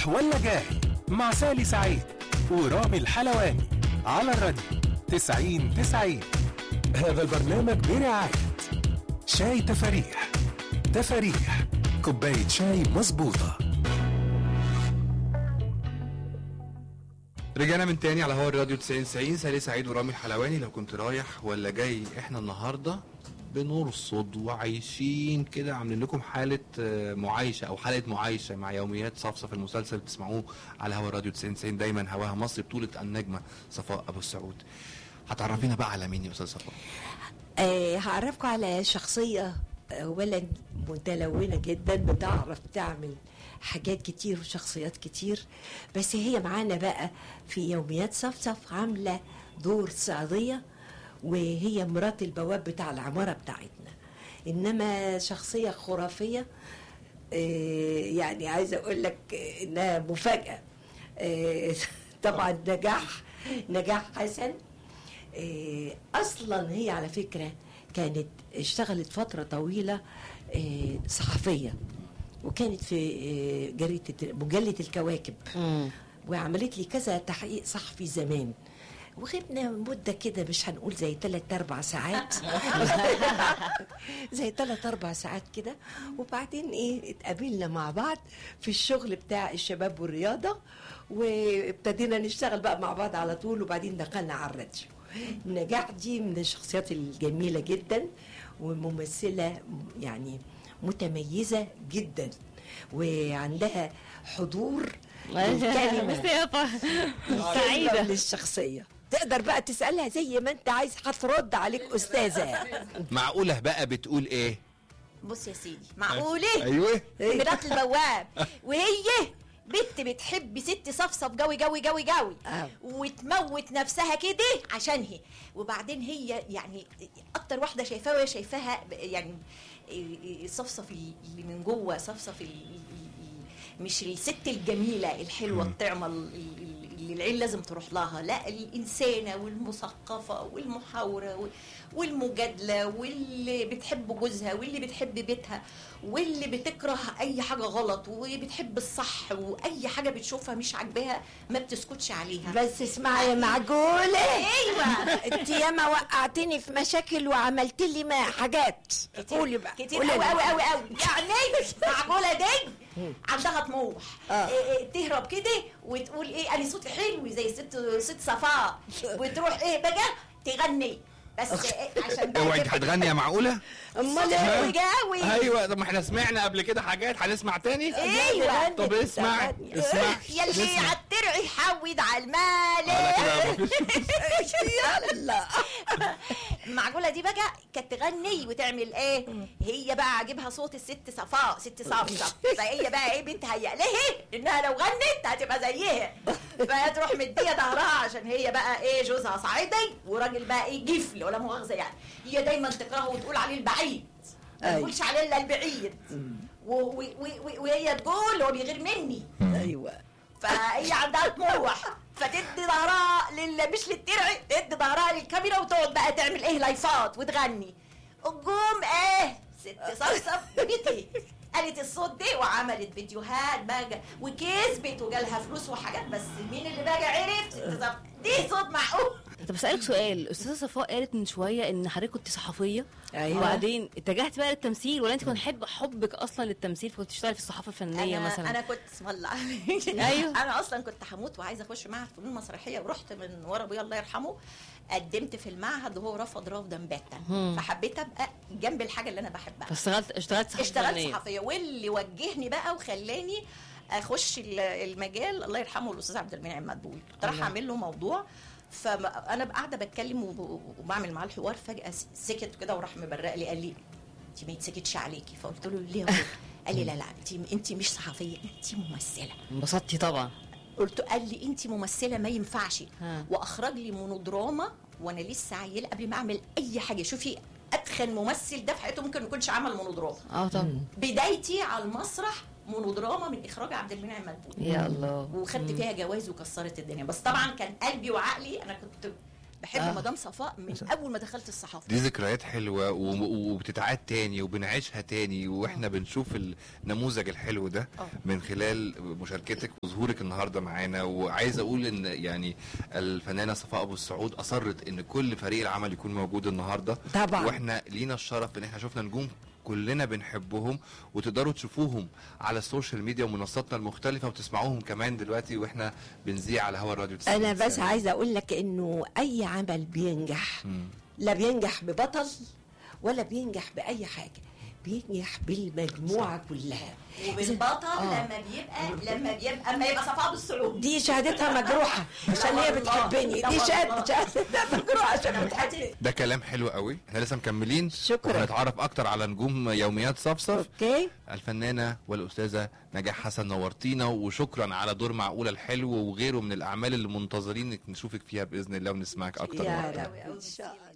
رايح ولا جاي مع سالي سعيد ورامي الحلواني على الراديو 90 90 هذا البرنامج برعاية شاي تفاريح تفاريح كوباية شاي مظبوطة رجعنا من تاني على هوا الراديو 90 90 سالي سعيد ورامي الحلواني لو كنت رايح ولا جاي احنا النهارده بنرصد وعايشين كده عاملين لكم حالة آه، معايشة أو حلقة معايشة مع يوميات صفصف المسلسل بتسمعوه على هوا الراديو 90 90 دايما هواها مصر بطولة النجمة صفاء أبو السعود هتعرفينا بقى على مين يا أستاذ صفاء؟ آه هعرفكم على شخصية أولا متلونة جدا بتعرف تعمل حاجات كتير وشخصيات كتير بس هي معانا بقى في يوميات صفصف عاملة دور صعيدية وهي مرات البواب بتاع العمارة بتاعتنا إنما شخصية خرافية آه، يعني عايزة أقول لك آه، إنها مفاجأة آه، طبعا نجاح نجاح حسن آه، اصلا هي على فكره كانت اشتغلت فتره طويله آه، صحفيه وكانت في آه، جريده مجله الكواكب وعملت لي كذا تحقيق صحفي زمان وغبنا مدة كده مش هنقول زي تلات أربع ساعات زي تلات أربع ساعات كده وبعدين إيه اتقابلنا مع بعض في الشغل بتاع الشباب والرياضة وابتدينا نشتغل بقى مع بعض على طول وبعدين دخلنا على الراديو نجاح دي من الشخصيات الجميلة جدا وممثلة يعني متميزة جدا وعندها حضور للكلمة مصيبة سعيدة سعيدة للشخصية تقدر بقى تسألها زي ما انت عايز هترد عليك أستاذة معقولة بقى بتقول إيه؟ بص يا سيدي معقولة أيوه مرات البواب وهي بنت بتحب ست صفصف جوي جوي جوي جوي آه. وتموت نفسها كده عشان هي وبعدين هي يعني اكتر واحده شايفاها وهي شايفاها ب- يعني صفصف اللي من جوه صفصف ال- ال- ال- مش الست الجميله الحلوه الطعمه ال- ال- اللي العين لازم تروح لها لا الانسانه والمثقفه والمحاوره وال- والمجادله واللي بتحب جوزها واللي بتحب بيتها واللي بتكره اي حاجه غلط وبتحب الصح واي حاجه بتشوفها مش عاجباها ما بتسكتش عليها بس اسمعي يا معجولة ايوه انت ياما وقعتني في مشاكل وعملت لي ما حاجات قولي بقى كتير قولي قوي لي. قوي قوي قوي يعني معقوله دي عندها طموح آه. إيه إيه تهرب كده وتقول ايه انا صوتي حلو زي ست ست صفاء وتروح ايه بقى تغني بس إيه عشان بقى اوعي انت تبقى هتغني يا معقولة؟ امال حلو ايه قوي ايوه طب ما احنا سمعنا قبل كده حاجات هنسمع تاني؟ ايوه طب اسمع اسمع يا اللي اسمع. على الترع يحود على المال على كده مفيش يلا المعقوله دي بقى كانت تغني وتعمل ايه هي بقى عاجبها صوت الست صفاء ست صفصف فهي بقى ايه بنت هيأ لها انها لو غنت هتبقى زيها فهي تروح مديه ظهرها عشان هي بقى ايه جوزها صعيدي وراجل بقى ايه جفل ولا مؤاخذه يعني هي دايما تكرهه وتقول عليه البعيد ما أي. تقولش عليه الا البعيد و- و- و- و- وهي تقول هو بيغير مني ايوه فهي عندها طموح فتدي ظهرها لل مش للترع تدي ظهرها للكاميرا وتقعد بقى تعمل ايه لايفات وتغني الجوم ايه ست صفصف بيتي قالت الصوت دي وعملت فيديوهات بقى وكسبت وجالها فلوس وحاجات بس مين اللي بقى عرف ست صفصف دي صوت معقول طب اسالك سؤال استاذه صفاء قالت من شويه ان حضرتك كنت صحفيه أيوة. وبعدين اتجهت بقى للتمثيل ولا انت كنت حب حبك اصلا للتمثيل فكنت تشتغلي في الصحافه الفنيه انا مثلا انا كنت اسم الله أيوه. انا اصلا كنت هموت وعايزه اخش معهد فنون مسرحيه ورحت من ورا ابويا الله يرحمه قدمت في المعهد وهو رفض رفضا باتا فحبيت ابقى جنب الحاجه اللي انا بحبها فاشتغلت اشتغلت صحفيه اشتغلت فنية. صحفيه واللي وجهني بقى وخلاني اخش ال- المجال الله يرحمه الاستاذ عبد المنعم مدبول كنت رايحه اعمل له موضوع فانا قاعده بتكلم وب- وبعمل معاه الحوار فجاه س- سكت كده وراح مبرق لي قال لي انت ما يتسكتش عليكي فقلت له ليه يا بابا؟ قال لي لا لا انت انت مش صحفيه انت ممثله انبسطتي طبعا قلت قال لي انت ممثله ما ينفعش ها. واخرج لي مونودراما وانا لسه عيله قبل ما اعمل اي حاجه شوفي اتخن ممثل ده في حياته ممكن ما يكونش عمل مونودراما اه طبعا بدايتي على المسرح مونودراما من اخراج عبد المنعم مدبول يا الله وخدت فيها جوائز وكسرت الدنيا بس طبعا كان قلبي وعقلي انا كنت بحب آه. مدام صفاء من اول ما دخلت الصحافه دي ذكريات حلوة و- وبتتعاد تاني وبنعيشها تاني واحنا بنشوف النموذج الحلو ده آه. من خلال مشاركتك وظهورك النهارده معانا وعايز اقول ان يعني الفنانة صفاء ابو السعود اصرت ان كل فريق العمل يكون موجود النهارده طبعا. واحنا لينا الشرف ان احنا شفنا نجوم كلنا بنحبهم وتقدروا تشوفوهم على السوشيال ميديا ومنصاتنا المختلفة وتسمعوهم كمان دلوقتي واحنا بنذيع على هوا الراديو 90 انا بس سنة. عايزه اقول لك انه اي عمل بينجح لا بينجح ببطل ولا بينجح باي حاجه بينجح بالمجموعه كلها وبالبطل آه. لما بيبقى لما بيبقى اما يبقى صفاء بالسعود دي شهادتها مجروحه عشان هي بتحبني دي شهاده شهادتها مجروحه عشان بتحبني ده كلام حلو قوي احنا لسه مكملين شكراً. وهنتعرف اكتر على نجوم يوميات صفصف اوكي الفنانة والأستاذة نجاح حسن نورتينا وشكرا على دور معقولة الحلو وغيره من الأعمال اللي منتظرين إنك نشوفك فيها بإذن الله ونسمعك أكتر يا وأكتر رب ان شاء الله